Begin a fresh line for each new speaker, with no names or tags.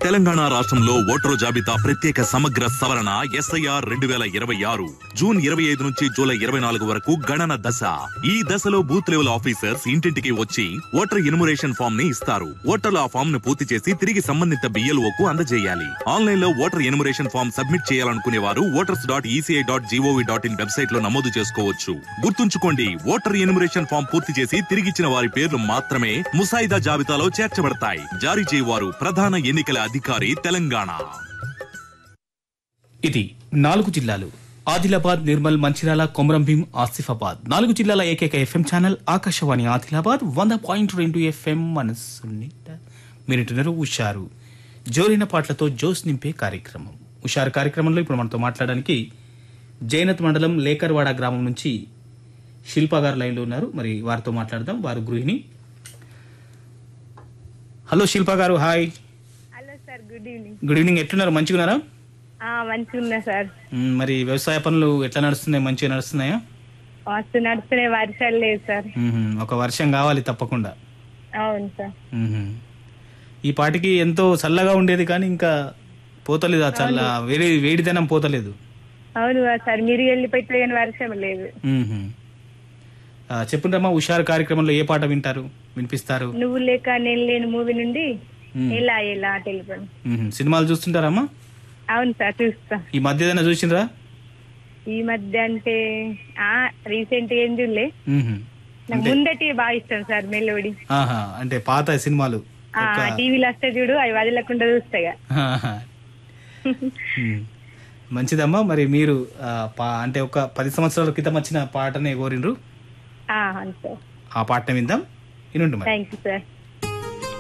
తెలంగాణ రాష్ట్రంలో ఓటరు జాబితా ప్రత్యేక సమగ్ర సవరణ ఎస్ఐఆర్ రెండు వేల ఇరవై ఆరు జూన్ ఇరవై ఐదు నుంచి జూలై ఇరవై నాలుగు వరకు గణన దశ ఈ దశలో బూత్ లెవెల్ ఆఫీసర్స్ ఇంటింటికి వచ్చి ఓటర్ ఇనుమరేషన్ ఫామ్ ని ఇస్తారు ఓటర్లు ఆ ఫామ్ ను పూర్తి చేసి తిరిగి సంబంధిత బిఎల్ఓ కు అందజేయాలి ఆన్లైన్ లో ఓటర్ ఎనుమరేషన్ ఫామ్ సబ్మిట్ చేయాలనుకునే వారు voters dot ECI dot GOV dot in website లో నమోదు చేసుకోవచ్చు గుర్తుంచుకోండి ఓటర్ ఎనుమరేషన్ ఫామ్ పూర్తి చేసి తిరిగిచ్చిన వారి పేర్లు మాత్రమే ముసాయిదా జాబితాలో చేర్చబడతాయి జారీ చేయవారు ప్రధాన ఎన్నికల అధికారి తెలంగాణ
ఇది నాలుగు జిల్లాలు ఆదిలాబాద్ నిర్మల్ మంచిర్యాల కొమరంభీం ఆసిఫాబాద్ నాలుగు జిల్లాల ఏకైక ఎఫ్ఎం ఛానల్ ఆకాశవాణి ఆదిలాబాద్ వంద పాయింట్ రెండు ఎఫ్ఎం మనస్సు నిండా మీరింటున్నారు ఉషారు జోరైన పాటలతో జోస్ నింపే కార్యక్రమం ఉషారు కార్యక్రమంలో ఇప్పుడు మనతో మాట్లాడడానికి జైనత్ మండలం లేకర్వాడ గ్రామం నుంచి శిల్పా గారు లైన్లో ఉన్నారు మరి వారితో మాట్లాడదాం వారు గృహిణి hello Shilpa garu hi
hello sir good evening
good evening ఎట్లున్నారు మంచిగున్నారా
ఆ, మంచిగా ఉన్నా సార్
మ్మ్, మరి వ్యవసాయ పనులు ఎట్లా నడుస్తున్నాయి మంచిగా నడుస్తున్నాయా
మస్తు నడుస్తున్నాయి వర్షాలు లేదు సార్
మ్మ్, ఒక వర్షం కావాలి తప్పకుండా
అవును సార్
మ్మ్. ఈ పాటికి ఎంతో చల్లగా ఉండేది కానీ ఇంకా పోతలేదు ఆ చల్ల వేడి వేడిదనం పోతలేదు
అవును సార్ మీరు వెళ్ళిపోతే కానీ వర్షం లేదు
మ్మ్. ఆ, చెప్పుండ్రమ్మా హుషారు కార్యక్రమంలో ఏ పాట వింటారు వినిపిస్తారు
నువ్వు లేక నేను లేని మూవీ నుండి ఎలా ఎలా టెలిఫోన్
మ్మ్. సినిమాలు చూస్తుంటారమ్మా
అవును సార్ చూస్తా
ఈ మధ్య ఏదైనా చూసిండ్రా
ఈ మధ్య అంటే ఆ రీసెంట్ ఏం చూడలే
మ్మ్.
నాకు ముందటి బాగా ఇష్టం సార్ మెలోడీ
ఆహా అంటే పాత సినిమాలు
ఆ టీవీలో వస్తే చూడు అవి వదలకుండా చూస్తాగా
ఆహా. మ్మ్. మంచిదమ్మా మరి మీరు ఆ, పా- అంటే ఒక పది సంవత్సరాల క్రితం వచ్చిన పాటనే కోరిండ్రు
ఆ, అవును సార్
ఆ పాటనే విందాం వినుండి మరి
థ్యాంక్ యూ సార్